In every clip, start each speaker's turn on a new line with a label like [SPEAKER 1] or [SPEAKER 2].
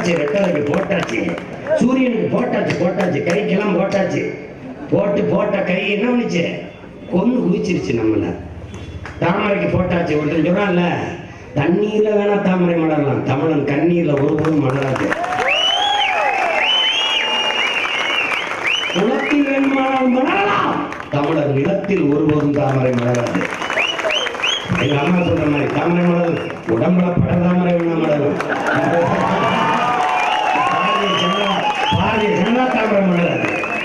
[SPEAKER 1] போட்டாச்சு ரெட்டலைக்கு போட்டாச்சு சூரியனுக்கு போட்டாச்சு போட்டாச்சு கைக்கெல்லாம் போட்டாச்சு போட்டு போட்ட கை என்ன பண்ணுச்சு கொண்டு குதிச்சிருச்சு நம்மள தாமரைக்கு போட்டாச்சு ஒருத்தன் சொல்றான்ல தண்ணீர்ல வேணா தாமரை மலரலாம் தமிழன் கண்ணீர்ல ஒருபோதும் மலராது குளத்தில் வேணுமானால் மலரலாம் தமிழர் நிலத்தில் ஒருபோதும் தாமரை மலராது எங்க அம்மா சொல்ற மாதிரி தாமரை மலரும் உடம்புல பட தாமரை வேணா மலரும் பாரதிய ஜனதா பாரதிய ஜனதா தாமரை மலராது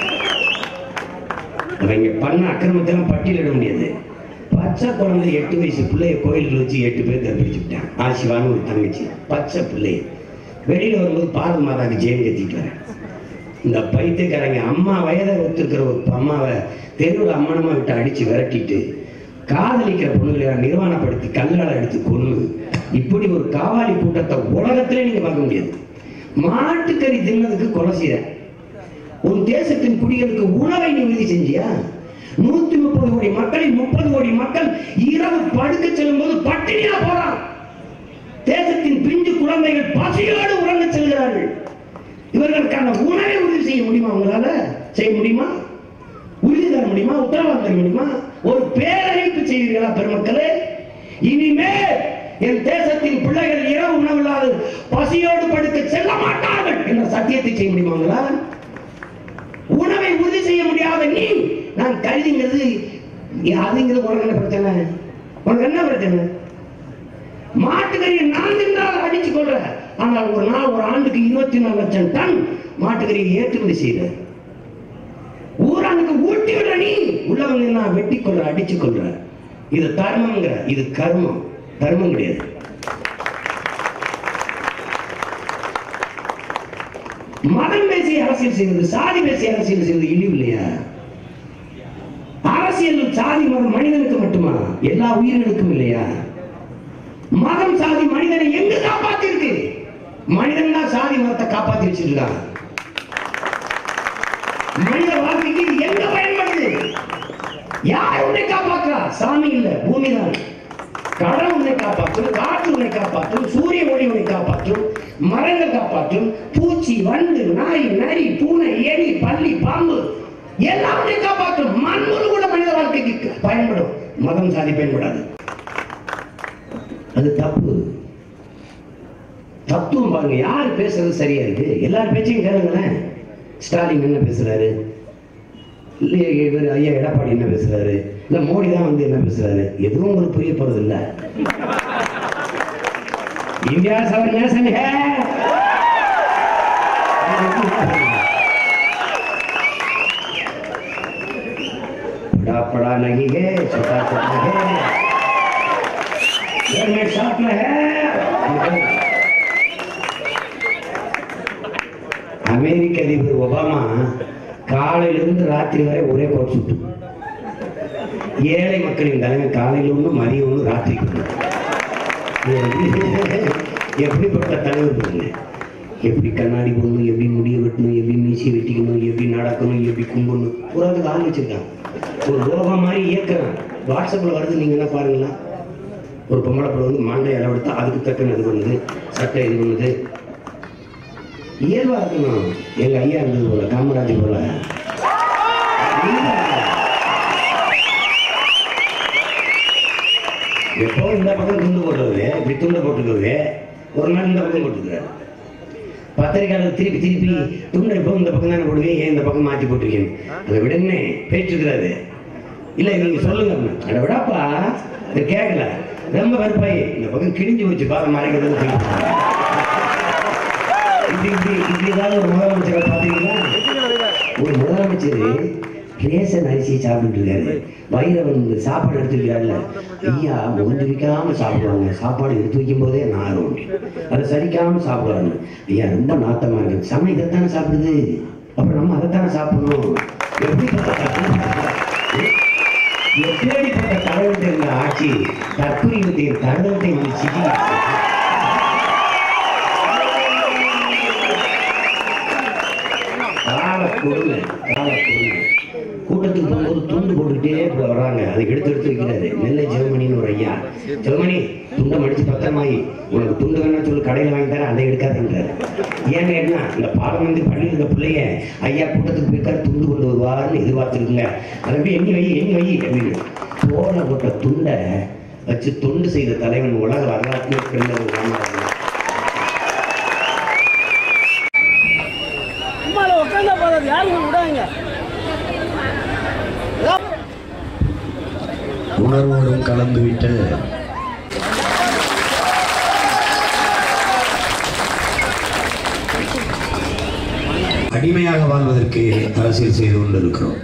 [SPEAKER 1] அவங்க பண்ண அக்கிரமத்தெல்லாம் பட்டியலிட முடியாது பச்சை குழந்தை எட்டு வயசு பிள்ளைய கோயிலுக்கு வச்சு எட்டு பேர் கற்பிடிச்சு விட்டான் ஆசிவான்னு ஒரு தங்கச்சி பச்சை பிள்ளைய வெளியில வரும்போது பாரத மாதாக்கு ஜெயம் கத்திட்டு வரேன் இந்த பைத்தியக்காரங்க அம்மா வயதை ஒத்துருக்கிற ஒரு அம்மாவை தெருவில் அம்மனமா விட்டு அடிச்சு விரட்டிட்டு காதலிக்கிற பொண்ணுகளை நிர்வாணப்படுத்தி கல்லால் எடுத்து கொண்டு இப்படி ஒரு காவாலி கூட்டத்தை உலகத்திலே நீங்க பார்க்க முடியாது மாட்டுக்கறி தின்னதுக்கு கொலை செய்யற உன் தேசத்தின் குடிகளுக்கு உணவை நீ உறுதி செஞ்சியா நூத்தி முப்பது கோடி மக்களில் முப்பது கோடி மக்கள் இரவு படுக்க செல்லும் போது பட்டினியா போறான் தேசத்தின் பிஞ்சு குழந்தைகள் பசியோடு உறங்க செல்கிறார்கள் இவர்களுக்கான உணவை உறுதி செய்ய முடியுமா உங்களால செய்ய முடியுமா உறுதி தர முடியுமா உத்தரவாதம் தர முடியுமா ஒரு பேரறிவிப்பு செய்வீர்களா பெருமக்களே இனிமேல் என் தேசத்தின் பிள்ளைகள் இரவு உணவில்லாது பசியோடு படுக்க செல்ல மாட்டார்கள் என்ற சத்தியத்தை செய்ய முடியுமா உங்களால் உணவை உறுதி செய்ய முடியாத நீ நான் கருதிங்கிறது அதுங்கிறது உனக்கு என்ன பிரச்சனை உனக்கு என்ன பிரச்சனை மாட்டுக்கறியை நான் தின்றால் அடிச்சு கொள்ற ஆனால் ஒரு நாள் ஒரு ஆண்டுக்கு இருபத்தி நாலு லட்சம் டன் மாட்டுக்கறியை ஏற்றுமதி செய்யற ஊரானுக்கு ஊட்டி விடுற நீ உள்ளவங்க நான் வெட்டி கொள்ற அடிச்சு கொள்ற இது தர்மம்ங்கிற இது கர்மம் தர்மம் கிடையாது மதம் பேசி அரசியல் செய்வது சாதி பேசி அரசியல் செய்வது இழிவு இல்லையா அரசியல் சாதி மதம் மனிதனுக்கு மட்டுமா எல்லா உயிர்களுக்கும் இல்லையா மதம் சாதி மனிதனை எங்க காப்பாத்தி இருக்கு மனிதன் தான் சாதி மதத்தை காப்பாத்தி வச்சிருக்கான் மனித வாழ்க்கைக்கு இது எங்க பயன்படுது யார் உன்னை காப்பாற்றுறா சாமி இல்ல பூமி தான் கடல் உன்னை காப்பாற்றும் காற்று உன்னை காப்பாற்றும் சூரிய ஒளி உன்னை காப்பாற்றும் மரங்கள் காப்பாற்றும் பூச்சி வண்டு நாய் நரி பூனை எலி பள்ளி பாம்பு எல்லாம் உன்னை காப்பாற்றும் மண்புழு கூட மனித வாழ்க்கைக்கு பயன்படும் மதம் சாதி பயன்படாது அது தப்பு தத்துவம் பாருங்க யார் பேசுறது சரியா இருக்கு எல்லார் பேச்சையும் கேளுங்களேன் ஸ்டாலின் என்ன பேசுறாரு இல்லையா இவர் ஐயா எடப்பாடி என்ன பேசுறாரு இல்ல மோடி தான் வந்து என்ன பேசுறாரு எதுவும் உங்களுக்கு புரிய போறது இல்ல இந்தியா சவர் நேசன் ஹே बड़ा बड़ा नहीं है छोटा छोटा है घर में साथ में है அமெரிக்க அதிபர் ஒபாமா காலையிலிருந்து ராத்திரி வரை ஒரே கோட் சுட்டு ஏழை மக்களின் தலைமை காலையில் ஒன்று மதியம் ஒன்று ராத்திரி ஒன்று எப்படிப்பட்ட தலைவர் பாருங்க எப்படி கண்ணாடி போடணும் எப்படி முடிய வெட்டணும் எப்படி மீசி வெட்டிக்கணும் எப்படி நடக்கணும் எப்படி கும்பணும் பூராத்துக்கு ஆள் வச்சிருக்கான் ஒரு ரோகம் மாதிரி இயக்குறான் வாட்ஸ்அப்பில் வருது நீங்க என்ன பாருங்களா ஒரு பொம்பளை பிள்ளை வந்து மண்டை அளவெடுத்தா அதுக்கு தக்கன இது பண்ணுது சட்டை இது பண்ணுது இயல்பா இருக்கணும் எங்க ஐயா இருந்தது போல காமராஜ் போல எப்போ இந்த பக்கம் துண்டு போடுறது இப்படி துண்டை போட்டுக்கிறது ஒரு நாள் இந்த பக்கம் போட்டுக்கிறாரு பத்திரிக்கையாளர் திருப்பி திருப்பி துண்டை எப்போ இந்த பக்கம் தானே போடுவீங்க ஏன் இந்த பக்கம் மாற்றி போட்டிருக்கீங்க அதை விடனே பேச்சுக்கிறாரு இல்ல நீங்க சொல்லுங்க அப்படின்னு. அட விடாப்பா இது கேட்கல ரொம்ப வெறுப்பாயி இந்த பக்கம் கிழிஞ்சு வச்சு பாரு மறைக்கிறது இப்படி இப்படி இப்படி ஏதாவது ஒரு முதலமைச்சரை பார்த்தீங்களா ஒரு முதலமைச்சர் ரேசன் அரிசி சாப்பிட்டு இருக்காரு வைரவன் இந்த சாப்பாடு எடுத்து வைக்கிறாருல ஐயா முகந்து வைக்காம சாப்பிடுவாங்க சாப்பாடு எடுத்து வைக்கும் போதே நாரும் அதை சரிக்காம சாப்பிடுவாங்க ஐயா ரொம்ப நாத்தமா இருக்கு சம இதைத்தானே சாப்பிடுது அப்புறம் நம்ம அதைத்தானே சாப்பிடணும் எப்படிப்பட்ட எப்படிப்பட்ட தலைவர்கள் இருந்த ஆட்சி தற்கொலை தருணத்தை சிக்கி கால கொடுமை கால கொடுமை கூட்டத்துக்கு போகும்போது துண்டு போட்டுக்கிட்டே இப்படி வர்றாங்க அதுக்கு எடுத்து எடுத்து வைக்கிறாரு நெல்லை ஜெர்மனின்னு ஒரு ஐயா ஜெர்மனி துண்டை மடிச்சு பத்திரமாயி உனக்கு துண்டு வேணா சொல்லி கடையில் வாங்கி தரேன் அதை எடுக்காதுன்றாரு ஏன்னு என்ன இந்த பாடம் வந்து பண்ணி இருக்க பிள்ளைங்க ஐயா கூட்டத்துக்கு போயிருக்காரு துண்டு கொண்டு வருவாருன்னு எதிர்பார்த்துருக்குங்க அதை போய் எண்ணி வை எண்ணி வை அப்படின்னு தோலை போட்ட துண்டை வச்சு தொண்டு செய்த தலைவன் உலக வரலாற்றில் பிறந்த ஒரு ராமராஜன்
[SPEAKER 2] சும்மால உட்காந்தா போதாது யாருங்க விடாங்க
[SPEAKER 1] உணர்வோடும் கலந்து விட்ட அடிமையாக வாழ்வதற்கு அரசியல் செய்து கொண்டிருக்கிறோம்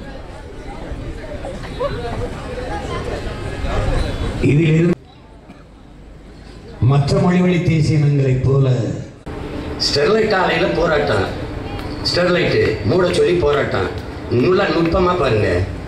[SPEAKER 1] இதிலிருந்து மற்ற மொழிவழி தேசிய இனங்களைப் போல
[SPEAKER 3] ஸ்டெர்லைட் ஆலையில போராட்டம் ஸ்டெர்லைட்டு மூட சொல்லி போராட்டம் நல்லா நுட்பமா பாருங்க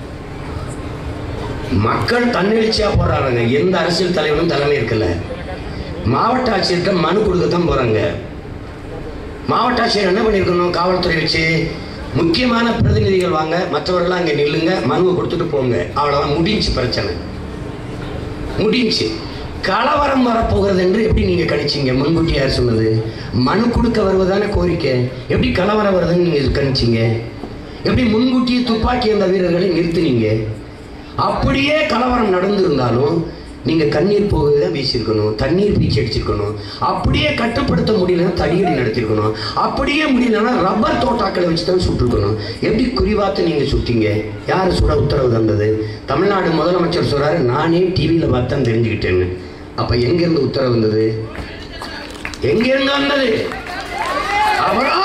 [SPEAKER 3] மக்கள் தன்னெழுச்சியா போராடுறாங்க எந்த அரசியல் தலைவனும் தலைமை இருக்கல மாவட்ட ஆட்சியர்கிட்ட மனு கொடுக்கத்தான் போறாங்க மாவட்ட ஆட்சியர் என்ன பண்ணியிருக்கணும் காவல்துறை வச்சு முக்கியமான பிரதிநிதிகள் வாங்க மற்றவர்கள்லாம் அங்கே நில்லுங்க மனுவை கொடுத்துட்டு போங்க அவ்வளோதான் முடிஞ்சு பிரச்சனை முடிஞ்சு கலவரம் வரப்போகிறது என்று எப்படி நீங்க கணிச்சீங்க முன்கூட்டி யார் சொன்னது மனு கொடுக்க வருவதான கோரிக்கை எப்படி கலவரம் வருதுன்னு நீங்க கணிச்சீங்க எப்படி முன்கூட்டியே துப்பாக்கி அந்த வீரர்களை நிறுத்துனீங்க அப்படியே கலவரம் நடந்திருந்தாலும் நீங்க கண்ணீர் போகவே தான் வீசியிருக்கணும் தண்ணீர் பீச்சி அடிச்சிருக்கணும் அப்படியே கட்டுப்படுத்த முடியலன்னா தடியடி நடத்திருக்கணும் அப்படியே முடியலன்னா ரப்பர் தோட்டாக்களை வச்சு தான் சுட்டிருக்கணும் எப்படி குறிவாத்து நீங்க சுட்டீங்க யார் சுட உத்தரவு தந்தது தமிழ்நாடு முதலமைச்சர் சொல்றாரு நானே டிவியில பார்த்தா தெரிஞ்சுக்கிட்டேன்னு அப்ப எங்கிருந்து உத்தரவு வந்தது எங்கிருந்து வந்தது அப்புறம்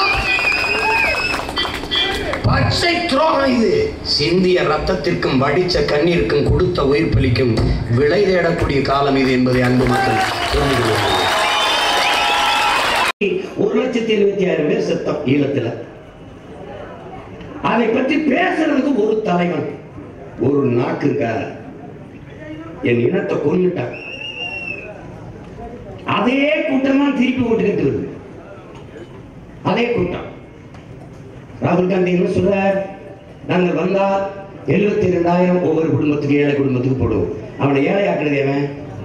[SPEAKER 3] பச்சை துரோகம் இது சிந்திய ரத்தத்திற்கும் வடிச்ச கண்ணீருக்கும் கொடுத்த உயிர் பலிக்கும் விலை தேடக்கூடிய காலம் இது என்பதை அன்பு மக்கள் புரிந்து கொள்ளுங்கள்.
[SPEAKER 1] ஒரு லட்சத்தி எழுபத்தி ஆயிரம் பேர் செத்தம் ஈழத்துல அதை பற்றி பேசுறதுக்கு ஒரு தலைவன் ஒரு நாக்குங்க என் இனத்தை கொன்னுட்டான் அதே கூட்டம் தான் திருப்பி ஓட்டுக்கிட்டு வருது அதே கூட்டம் ராகுல் காந்தி என்ன சொல்றார் நாங்கள் வந்தா எழுபத்தி ரெண்டாயிரம் ஒவ்வொரு குடும்பத்துக்கு ஏழை குடும்பத்துக்கு போடுவோம் அவனை ஏழை ஆக்குறது அவன்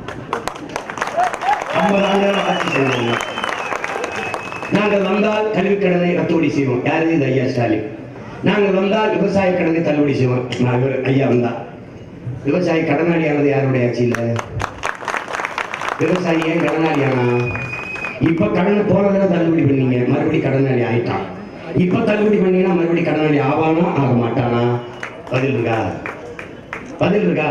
[SPEAKER 1] ஐம்பது ஆண்டுகள் ஆட்சி செஞ்சவங்க நாங்கள் வந்தால் கல்வி கடனை ரத்தோடி செய்வோம் யாரு இது ஐயா ஸ்டாலின் நாங்கள் வந்தால் விவசாய கடனை தள்ளுபடி செய்வோம் நான் இவர் ஐயா வந்தா விவசாயி கடனாளியானது யாருடைய ஆட்சியில் விவசாயியே கடனாளியானா இப்ப கடனை போனதுல தள்ளுபடி பண்ணீங்க மறுபடி கடனாளி ஆயிட்டான் இப்ப தள்ளுபடி பண்ணீங்கன்னா மறுபடி கடனாளி ஆவானா ஆக மாட்டானா பதில் இருக்கா பதில் இருக்கா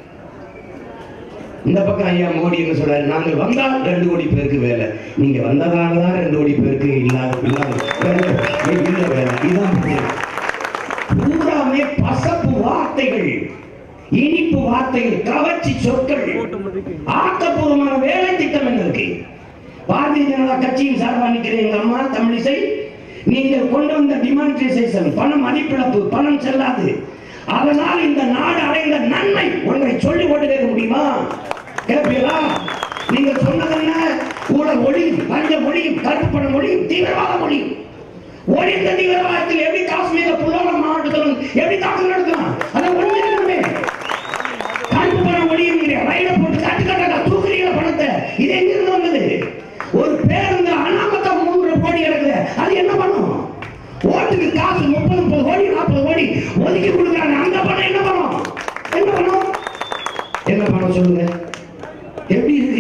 [SPEAKER 1] இந்த பக்கம் ஐயா மோடி என்ன சொல்றாரு நாங்கள் வந்தால் ரெண்டு கோடி பேருக்கு வேலை நீங்க வந்ததால தான் ரெண்டு கோடி பேருக்கு இல்லாத இல்லாத வேலை இல்ல வேலை இதுதான் பிரச்சனை. பூராமே பசப்பு வார்த்தைகள் இனிப்பு வார்த்தைகள் கவர்ச்சி சொற்கள் ஆக்கப்பூர்வமான வேலை திட்டம் என்ன இருக்கு பாரதிய ஜனதா கட்சியின் சார்பாக நிற்கிற எங்க அம்மா தமிழிசை நீங்கள் கொண்டு வந்த டிமானிட்டைசேஷன் பணம் மதிப்பிழப்பு பணம் செல்லாது அதனால் இந்த நாடு அடைந்த நன்மை ஒன்றை சொல்லி கொண்டு கேட்க முடியுமா கேட்பீங்களா நீங்க சொன்னது என்ன ஊழல் ஒழியும் லஞ்சம் ஒழியும் கருப்பு பணம் ஒழியும் தீவிரவாதம் ஒழியும் ஒழிந்த தீவிரவாதத்தில் எப்படி காஷ்மீர புலவரம் மாவட்டத்தில் எப்படி தாக்குதல் நடத்தலாம் அதை ஒழிஞ்சிருக்கணுமே கருப்பு பணம் ஒழியுங்க ரயில போட்டு கட்டு கட்டாக தூக்குறீங்க பணத்தை இது எங்க இருந்து வந்தது ஒரு பேருந்து அனாமத்தா மூன்று கோடி கிடக்குது அது என்ன பண்ணும் ஓட்டுக்கு காசு முப்பது முப்பது கோடி நாற்பது கோடி ஒதுக்கி கொடுக்குறாங்க அந்த பணம் என்ன பண்ணும் என்ன பண்ணும் என்ன பணம் சொல்லுங்க எப்படி இருக்கு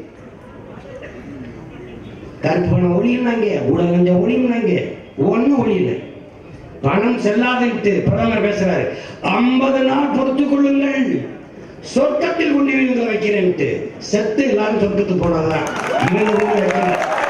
[SPEAKER 1] கருப்பு பணம் ஒழியுனாங்க ஊழல் லஞ்சம் ஒழியுனாங்க ஒண்ணும் ஒழியல பணம் செல்லாதுன்ட்டு பிரதமர் பேசுறாரு ஐம்பது நாள் பொறுத்துக் கொள்ளுங்கள் சொர்க்கத்தில் கொண்டு விழுந்து வைக்கிறேன்ட்டு செத்து எல்லாரும் சொர்க்கத்துக்கு போனதுதான் இவங்க ஊர்ல வைக்கல.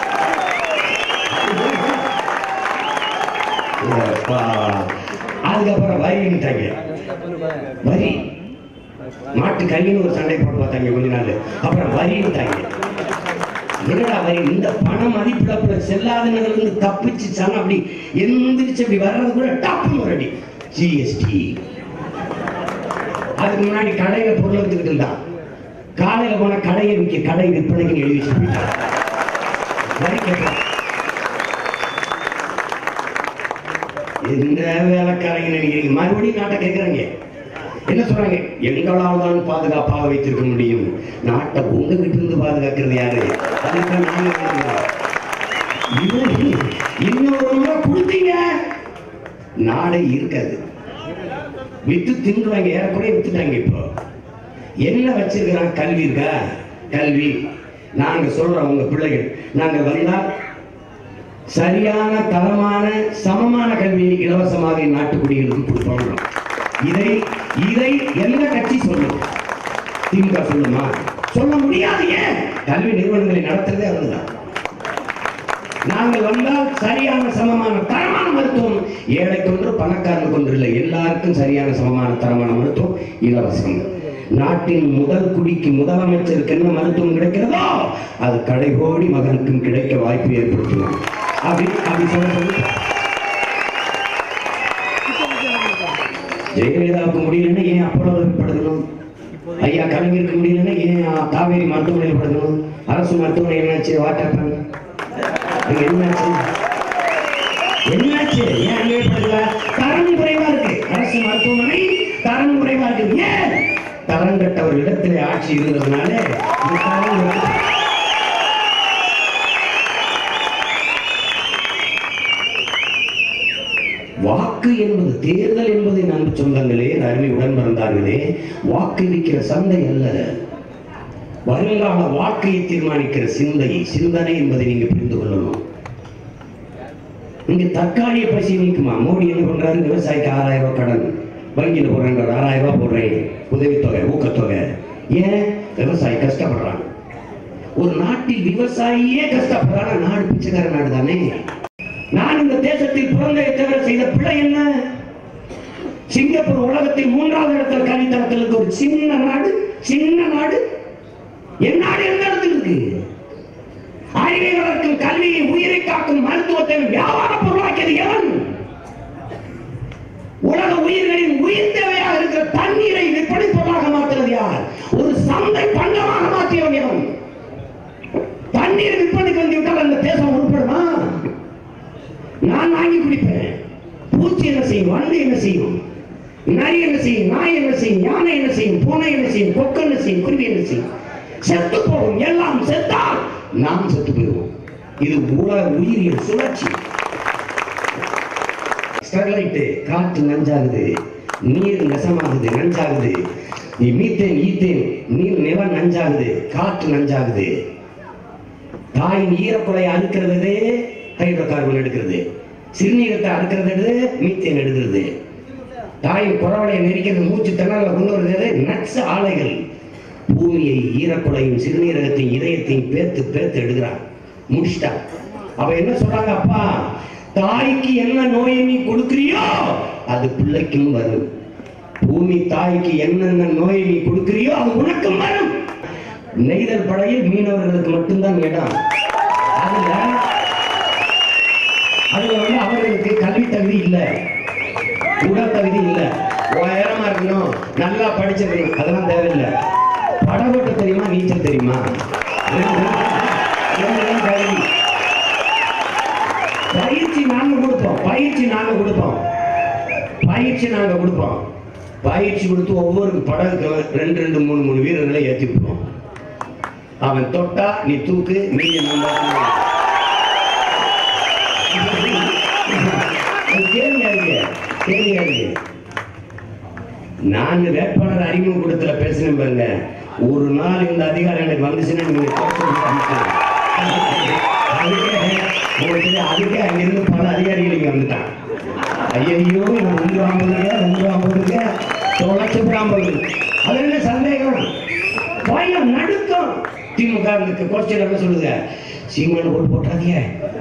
[SPEAKER 1] அப்பா. அதுக்கப்புறம் வரின்ட்டாங்க வரி மாட்டு கறின்னு ஒரு சண்டை போட்டு பார்த்தாங்க கொஞ்ச நாள் அப்புறம் வரின்ட்டாங்க என்னடா வரி இந்த பண மதிப்பிழப்புல செல்லாதவர்கள் இருந்து தப்பிச்சு சனம் அப்படி எந்திரிச்சு அப்படி வர்றது கூட டப்புன்னு ஒரு அடி ஜிஎஸ்டி அதுக்கு முன்னாடி கடையில பொருள் எடுத்துக்கிட்டு இருந்தான் காலையில போன கடையை விற்க கடை விற்பனைக்கு எழுதி வச்சு போயிட்டான் வரி கேட்கலாம் என்ன வேலைக்காரங்க நினைக்கிறீங்க மறுபடியும் நாட்டை கேட்கறாங்க என்ன சொல்றாங்க எங்களால் தான் பாதுகாப்பாக வைத்திருக்க முடியும் நாட்டை உங்ககிட்ட இருந்து பாதுகாக்கிறது யாரு அதுக்கு நாங்க கேட்கிறோம். இது இன்னொரு முறை கொடுத்தீங்க நாடே இருக்காது வித்து தின்றுவாங்க ஏறக்குறைய வித்துட்டாங்க இப்போ என்ன வச்சிருக்கிறான் கல்வி இருக்கா கல்வி நாங்க சொல்றோம் உங்க பிள்ளைகள் நாங்க வந்தா சரியான தரமான சமமான கல்வியை இலவசமாக நாட்டு குடிகளுக்கு கொடுப்போம் இதை இதை எந்த கட்சி சொல்லும் திமுக சொல்லுமா சொல்ல முடியாது ஏன் கல்வி நிறுவனங்களை நடத்துறதே அவங்கதான் நாங்கள் வந்தால் சரியான சமமான தரமான மருத்துவம் ஏழைக்கு ஒன்று பணக்காரனுக்கு ஒன்று இல்லை எல்லாருக்கும் சரியான சமமான தரமான மருத்துவம் இலவசம் நாட்டின் முதல் குடிக்கு முதலமைச்சருக்கு என்ன மருத்துவம் கிடைக்கிறதோ அது கடைகோடி மகனுக்கும் கிடைக்க வாய்ப்பு ஏற்படுத்தணும் அப்படி அப்படி சொல்ல சொல்லி ஜெயலலிதாவுக்கு முடியலன்னா ஏன் அப்போலோவில் படுக்கணும் ஐயா கலைஞருக்கு முடியலன்னா ஏன் காவேரி மருத்துவமனையில் படுக்கணும் அரசு மருத்துவமனை என்னாச்சு வாட்டர் பண்ண அங்க என்னாச்சு என்னாச்சு ஏன் அங்கே படுக்கல தரம் குறைவா இருக்கு அரசு மருத்துவமனை தரம் குறைவா இருக்கு ஏன் தரம் கட்ட ஒரு இடத்திலே ஆட்சி இருந்ததுனால இந்த தரம் இருக்கு. வாக்கு என்பது தேர்தல் என்பது நண்பு சொந்தங்களே அருமை உடன் பிறந்தார்களே வாக்களிக்கிற சந்தை அல்ல வருங்கால வாழ்க்கையை தீர்மானிக்கிற சிந்தை சிந்தனை என்பதை நீங்க புரிந்து கொள்ளணும் இங்க தற்காலிக பசி நீக்குமா மோடி என்ன பண்றாரு விவசாயிக்கு ஆறாயிரம் ரூபாய் கடன் வங்கியில் போடுறாங்க ஒரு ஆறாயிரம் ரூபாய் போடுறேன் உதவித்தொகை ஊக்கத்தொகை ஏன் விவசாயி கஷ்டப்படுறான் ஒரு நாட்டில் விவசாயியே கஷ்டப்படுறான் நாடு பிச்சைக்கார நாடு தானே நான் இந்த தேசத்தில் பிறந்ததை தவிர செய்த பிழை என்ன சிங்கப்பூர் உலகத்தில் மூன்றாவது இடத்தில் கல்வித்தரத்தில் இருக்க ஒரு சின்ன நாடு சின்ன நாடு என் நாடு எந்த இடத்துல இருக்கு அறிவை வளர்க்கும் கல்வியை உயிரை காக்கும் மருத்துவத்தை வியாபார பொருளாக்கியது எவன் உலக உயிர்களின் உயிர் தேவையாக இருக்கிற தண்ணீரை விற்பனை பொருளாக மாற்றுறது யார் ஒரு சந்தை பண்டமாக மாற்றியவன் எவன் தண்ணீர் விற்பனைக்கு வந்து விட்டால் அந்த தேசம் உருப்படுமா நான் வாங்கி குடிப்பேன் பூச்சி என்ன செய்யும் வண்டு என்ன செய்யும் நரி என்ன செய்யும் நாய் என்ன செய்யும் யானை என்ன செய்யும் பூனை என்ன செய்யும் கொக்கு என்ன செய்யும் குருவி என்ன செய்யும் செத்து போகும் எல்லாம் செத்தால் நாம் செத்து போயிடுவோம் இது உலக உயிரியல் சுழற்சி ஸ்டெர்லைட்டு காற்று நஞ்சாகுது நீர் நெசமாகுது நஞ்சாகுது நீ மீத்தேன் ஈத்தேன் நீர் நிலம் நஞ்சாகுது காற்று நஞ்சாகுது தாயின் ஈரக்குலை அறுக்கிறது ஹைட்ரோ கார்பன் எடுக்கிறது சிறுநீரத்தை அறுக்கிறது மீத்தேன் எடுக்கிறது தாயின் குறவளையை நெரிக்கிறது மூச்சு திணறல கொண்டு வருகிறது நட்ஸ் ஆலைகள் பூமியை ஈரக்குலையும் சிறுநீரகத்தையும் இதயத்தையும் பேத்து பேத்து எடுக்கிறான் முடிச்சிட்டான் அவ என்ன சொல்றாங்க அப்பா தாய்க்கு என்ன நோயை நீ கொடுக்கிறியோ அது பிள்ளைக்கும் வரும் பூமி தாய்க்கு என்னென்ன நோயை நீ கொடுக்கிறியோ அது உனக்கும் வரும் நெய்தல் படையில் மீனவர்களுக்கு மட்டும்தான் இடம் அதுல அதுல வந்து அவர்களுக்கு கல்வி தகுதி இல்ல உடல் தகுதி இல்ல உயரமா இருக்கணும் நல்லா படிச்சிருக்கணும் அதெல்லாம் தேவையில்லை படகோட்ட தெரியுமா நீச்சல் தெரியுமா இதெல்லாம் தகுதி. பயிற்சி நாங்க கொடுப்போம் பயிற்சி நாங்க கொடுப்போம் பயிற்சி நாங்க கொடுப்போம் பயிற்சி கொடுத்து ஒவ்வொரு படகுக்கும் ரெண்டு ரெண்டு மூணு மூணு வீரர்களை ஏற்றி விடுவோம் அவன் தொட்டா நீ தூக்கு நீங்க நம்ம அது கேள்வியா இருக்கு கேள்வியா இருக்கு நான் வேட்பாளர் அறிமுக கூட்டத்துல பேசினேன் பாருங்க ஒரு நாள் இந்த அதிகாரம் எனக்கு வந்துச்சுன்னா நீங்க பேசுறது கமிஷன். அதுக்கே உங்களுக்கு அதுக்கே அங்கிருந்து பல அதிகாரிகள் இங்க வந்துட்டான் ஐயோ இவன் ஒன்று ஐம்பதுங்க ஒன்று ஐம்பதுங்க தொலைச்சு ஐம்பது அது என்ன சந்தேகம் பயம் நடுக்கம் திமுக கோஷ்டியில் என்ன சொல்லுங்க சீமான ஓட்டு போட்டாதீங்க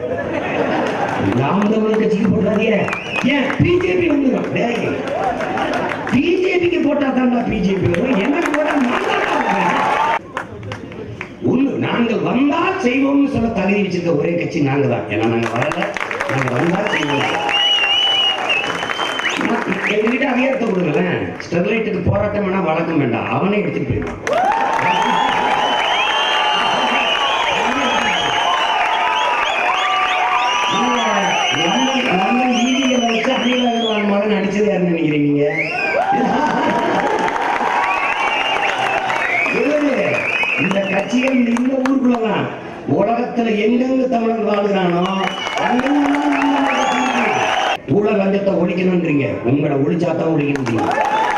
[SPEAKER 1] நாம் தமிழ் கட்சிக்கு போட்டாதீங்க ஏன் பிஜேபி வந்துடும் டேய் பிஜேபிக்கு போட்டா தான்டா பிஜேபி வரும் எனக்கு போட்டா நான் தான்டா வருவேன். ஒண்ணு நாங்கள் வந்தால் செய்வோம்னு சொல்ல தகுதி வச்சிருக்க ஒரே கட்சி நாங்க தான் ஏன்னா நாங்க வரல நாங்க வந்தா செய்வோம் எங்ககிட்ட அதிகாரத்தை கொடுங்களேன் ஸ்டெர்லைட்டுக்கு போராட்டம் வேணா வழக்கம் வேண்டாம் அவனே எடுத்துட்டு போயிடுவான் நீங்க லண்டன் லண்டன் வீதிகளை வச்சு அணிகளை வச்சது யாருன்னு நினைக்கிறீங்க நீங்க இவரு, இந்த கட்சிகள் இந்த இந்த ஊருக்குள்ளதான் உலகத்துல எங்கெங்க தமிழன் வாழ்கிறானோ அங்கெல்லாம் இந்த கட்சி இருக்கு. ஊழல் லஞ்சத்தை ஒழிக்கணும்ன்றீங்க உங்களை ஒழிச்சாதான் ஒழிக்கணும்ன்றீங்க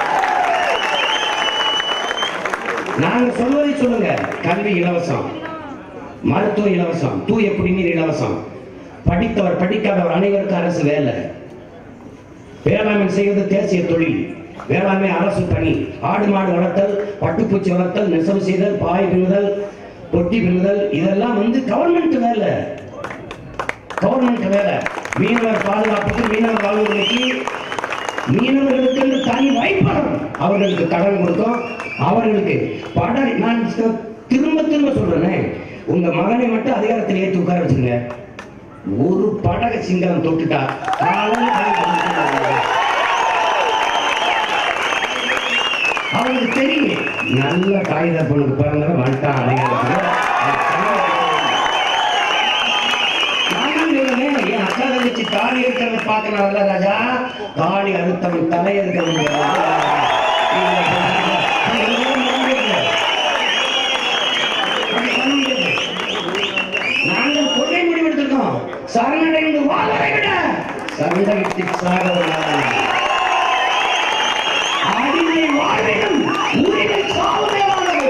[SPEAKER 1] நாங்க சொல்வதை சொல்லுங்க கல்வி இலவசம் மருத்துவம் இலவசம் தூய குடிநீர் இலவசம் படித்தவர் படிக்காதவர் அனைவருக்கும் அரசு வேலை வேளாண்மை செய்வது தேசிய தொழில் வேளாண்மை அரசு பணி ஆடு மாடு வளர்த்தல் பட்டுப்பூச்சி வளர்த்தல் நெசவு செய்தல் பாய் பின்னுதல் பொட்டி பின்னுதல் இதெல்லாம் வந்து கவர்மெண்ட் வேலை கவர்மெண்ட் வேலை மீனவர் பாதுகாப்புக்கு மீனவர் வாழ்வுகளுக்கு மீனவர்களுக்கு என்று தனி வைப்பகம் அவர்களுக்கு கடன் கொடுத்தோம் அவர்களுக்கு பட நான் திரும்ப திரும்ப சொல்றேனே உங்க மகனை மட்டும் அதிகாரத்தில் ஏற்றி உட்கார வச்சுருங்க ஒரு படக சிங்கம் தொட்டுட்டா காலையில கை கழுவிட்டு அவனுக்கு தெரியும் நல்ல காகித பொண்ணுக்கு பிறந்தவன் வந்துட்டான் அதிகாரத்தில் நானும் சொல்லுவேன், என் அக்கா தங்கச்சி தாலி இருக்கிறத பார்க்கறாங்கல்ல ராஜா தாலி அறுத்தவன் தலை இருக்கிறவன் நாங்கள் கொள்கை முடிவெடுத்திருக்கோம் சரணடைந்து வாழ்வதை விட சரணடைத்து சாக அடிமை வாழ்விடம் உரிமை சாவுதேவானது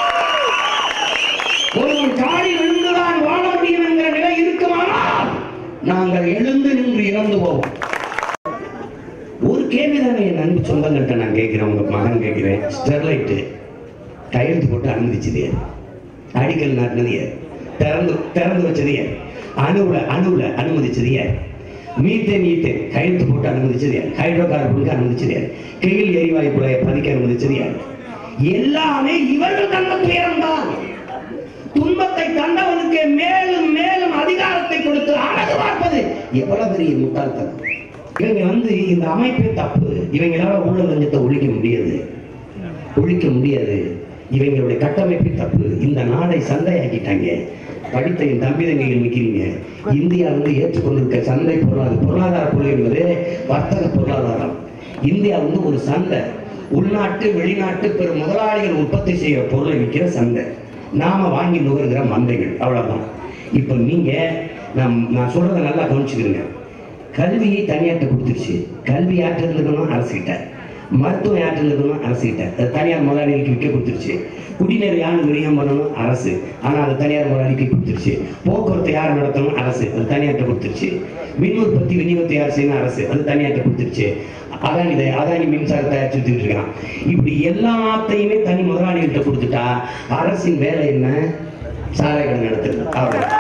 [SPEAKER 1] ஒருவன் காடி விழுந்துதான் வாழ முடியும் என்கிற நிலை இருக்குமானால் நாங்கள் எழுந்து நின்று இறந்து போவோம் ஒரு கேள்வி தானே என் அன்பு சொந்தங்கள்கிட்ட நான் கேட்கிறேன் உங்க மகன் கேட்கிறேன் ஸ்டெர்லைட்டு கையெழுத்து போட்டு அனுமதிச்சது யாரு? அடிக்கல் நாட்டினது யாரு? திறந்து திறந்து வச்சது யாரு? அணுவுல அணுவுல அனுமதிச்சது யார் மீத்தேன் ஈத்தேன் கையெழுத்து போட்டு அனுமதிச்சது யார் ஹைட்ரோ கார்பனுக்கு அனுமதிச்சது யார் கையில் எரிவாயு குழாயை பதிக்க அனுமதிச்சது யார் எல்லாமே இவர்கள் தந்த துயரம் தான் துன்பத்தை தந்தவனுக்கு மேலும் மேலும் அதிகாரத்தை கொடுத்து அழகு பார்ப்பது எவ்வளவு பெரிய முட்டாள்தனம் இவங்க வந்து இந்த அமைப்பே தப்பு இவங்களால ஊழல் லஞ்சத்தை ஒழிக்க முடியாது ஒழிக்க முடியாது இவங்களுடைய கட்டமைப்பே தப்பு இந்த நாடை சந்தையாக்கிட்டாங்க படித்த என் தம்பி தங்கைகள் நிற்கிறீங்க இந்தியா வந்து ஏற்றுக்கொண்டிருக்க சந்தை பொருளாதார பொருளாதார கொள்கை என்பது வர்த்தக பொருளாதாரம் இந்தியா வந்து ஒரு சந்தை உள்நாட்டு வெளிநாட்டு பெரு முதலாளிகள் உற்பத்தி செய்யற பொருளை விற்கிற சந்தை நாம வாங்கி நுகர்கிற மந்தைகள் அவ்வளவுதான் இப்போ நீங்க நான் நான் சொல்றதை நல்லா கவனிச்சுக்கிறீங்க கல்வியை தனியார்ட்ட கொடுத்துருச்சு கல்வி யார்கிட்ட இருந்துக்கணும் அரசுகிட்ட மருத்துவம் யார்கிட்ட இருந்துக்கணும் அரசுகிட்ட அது தனியார் முதலாளிகளுக்கு விற்க கொடுத்துருச்சு குடிநீர் யார் விநியோகம் பண்ணணும் அரசு ஆனால் அது தனியார் முதலாளிக்கு கொடுத்துருச்சு போக்குவரத்து யார் நடத்தணும் அரசு அது தனியார்ட்ட கொடுத்துருச்சு மின் உற்பத்தி விநியோகத்தை யார் செய்யணும் அரசு அது தனியார்ட்ட கொடுத்துருச்சு அதானி இதை அதானி மின்சாரம் தயாரிச்சு வச்சுட்டு இருக்கான் இப்படி எல்லாத்தையுமே தனி முதலாளிகள்கிட்ட கொடுத்துட்டா அரசின் வேலை என்ன சாலை கடை நடத்துறது அவ்வளவு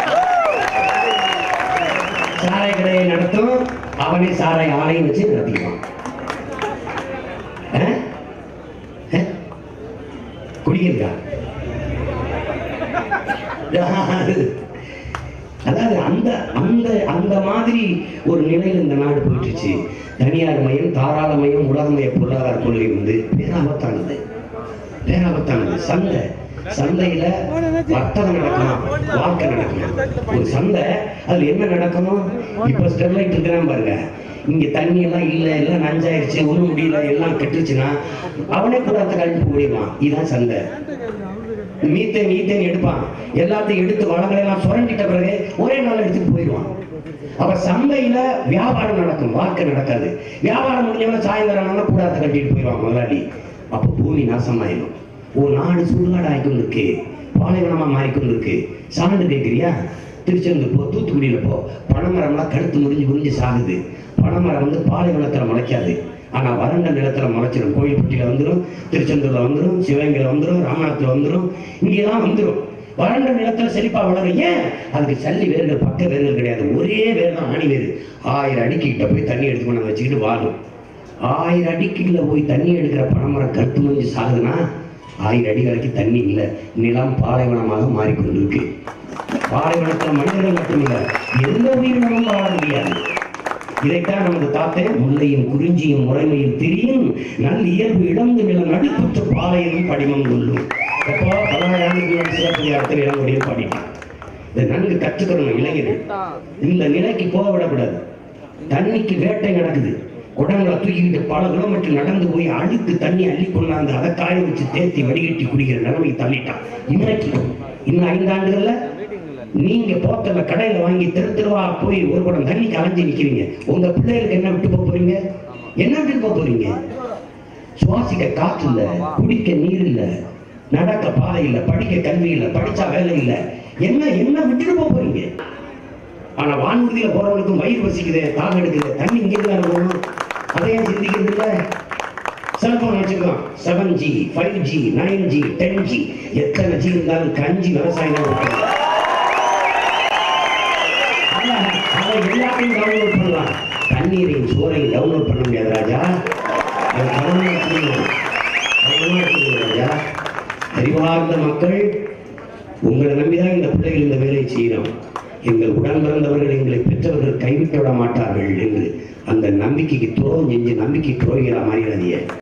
[SPEAKER 1] சாராய கடையை நடத்தும் அவனே சாராய ஆலையும் வச்சு நடத்திக்குவான் ஆ? ஆ? குடியிருக்கா அதாவது அந்த அந்த அந்த மாதிரி ஒரு நிலையில் இந்த நாடு போயிட்டுச்சு தனியார் மயம் தாராள மயம் உலகமய பொருளாதார கொள்கை வந்து பேராபத்தானது பேராபத்தானது சந்தை சந்தையில வர்த்தகம் நடக்கணும் வாழ்க்கை நடக்கணும் ஒரு சந்தை அதுல என்ன நடக்கணும் இப்ப ஸ்டெர்லைட் இருக்கிறான் பாருங்க இங்க தண்ணி எல்லாம் இல்ல எல்லாம் நஞ்சாயிருச்சு ஒண்ணும் முடியல எல்லாம் கெட்டுச்சுன்னா அவனே கூட அந்த கழிப்பு முடியுமா இதுதான் சந்தை மீத்தேன் ஈத்தேன் எடுப்பான் எல்லாத்தையும் எடுத்து வளங்களை எல்லாம் சுரண்டிட்ட பிறகு ஒரே நாள் எடுத்துட்டு போயிடுவான் அப்ப சந்தையில வியாபாரம் நடக்கும் வாழ்க்கை நடக்காது வியாபாரம் முடிஞ்சவன சாயந்தரம் ஆனா கூடாரத்தை கட்டிட்டு போயிடுவான் முதலாளி அப்ப பூமி நாசமாயிடும் ஒரு நாடு சுடுகாடு ஆயிக்கொண்டு இருக்கு பாலைவனமா மாறிக்கொண்டு இருக்கு சான்று கேட்கிறியா திருச்செந்தூர் போ தூத்துக்குடியில போ பனைமரம்லாம் கழுத்து முறிஞ்சு முறிஞ்சு சாகுது பனைமரம் வந்து பாலைவனத்துல முளைக்காது ஆனா வறண்ட நிலத்துல முளைச்சிடும் கோயில்பட்டியில வந்துடும் திருச்செந்தூர்ல வந்துடும் சிவகங்கையில வந்துடும் ராமநாதத்துல வந்துடும் இங்கெல்லாம் வந்துடும் வறண்ட நிலத்துல செழிப்பா வளரும் ஏன் அதுக்கு சல்லி வேர்கள் பக்க வேர்கள் கிடையாது ஒரே வேர் தான் ஆணி வேறு ஆயிரம் அடிக்கு கிட்ட போய் தண்ணி எடுத்து கொண்டு வச்சுக்கிட்டு வாழும் ஆயிரம் அடிக்குள்ள போய் தண்ணி எடுக்கிற பனைமரம் கருத்து முடிஞ்சு சாகுதுன்னா ஆயிரம் அடி வரைக்கும் தண்ணி இல்லை நிலம் பாலைவனமாக மாறிக்கொண்டிருக்கு பாலைவனத்துல மனிதர்கள் மட்டுமில்லை எந்த உயிரினமும் வாழ முடியாது இதைத்தான் நமது தாத்தே முல்லையும் குறிஞ்சியும் முறைமையில் திரியும் நல் இயல்பு இழந்து நில நடுப்புற்ற பாலையிலும் படிமம் கொள்ளும் எப்போ பதினாயிரம் ஆண்டுக்கு முன்னாடி சிவப்பதிகாரத்தில் இளங்குடியில் பாடிட்டான் இதை நன்கு கற்றுக்கணும் இளைஞர்கள் இந்த நிலைக்கு போக விடக்கூடாது தண்ணிக்கு வேட்டை நடக்குது குடங்களை தூக்கிக்கிட்டு பல கிலோமீட்டர் நடந்து போய் அழுக்கு தண்ணி அள்ளி கொண்டாந்து அதை காய வச்சு தேத்தி வடிகட்டி குடிக்கிற நிலைமைக்கு தள்ளிட்டான் இன்னைக்கு இன்னும் ஐந்தாண்டுகள்ல நீங்க போத்தல கடையில வாங்கி தெரு தெருவா போய் ஒரு குடம் தண்ணி கலைஞ்சு நிக்கிறீங்க உங்க பிள்ளைகளுக்கு என்ன விட்டு போக போறீங்க என்ன விட்டு போக போறீங்க சுவாசிக்க காற்று இல்ல குடிக்க நீர் இல்ல நடக்க பாதை இல்ல படிக்க கல்வி இல்ல படிச்சா வேலை இல்ல என்ன என்ன விட்டுட்டு போக போறீங்க ஆனா வானூர்தியில போறவனுக்கும் வயிறு வசிக்குது தாகம் எடுக்குது தண்ணி இங்கே தான் இருக்கணும் அதையும் சிந்திக்கிறது இல்ல செல்போன் வச்சுக்கலாம் seven G five G nine G ten G எத்தனை ஜி இருந்தாலும் கஞ்சி விவசாயம் தான் இருக்கும். அல்ல, அதை எல்லாத்தையும் டவுன்லோட் பண்ணலாம் தண்ணீரையும் சோறையும் டவுன்லோட் பண்ண முடியாது ராஜா அது கவனமா இருக்கணும். கவனமா இருக்கணும் ராஜா அறிவார்ந்த மக்கள் உங்களை நம்பிதான் இந்த பிள்ளைகள் இந்த வேலையை செய்யணும் எங்கள் உடன் பிறந்தவர்கள் எங்களை பெற்றவர்கள் கைவிட்டு விட மாட்டார்கள் என்று அந்த நம்பிக்கைக்கு துரோகம் செஞ்சு நம்பிக்கை துரோகிகளா மாறிடாதீங்க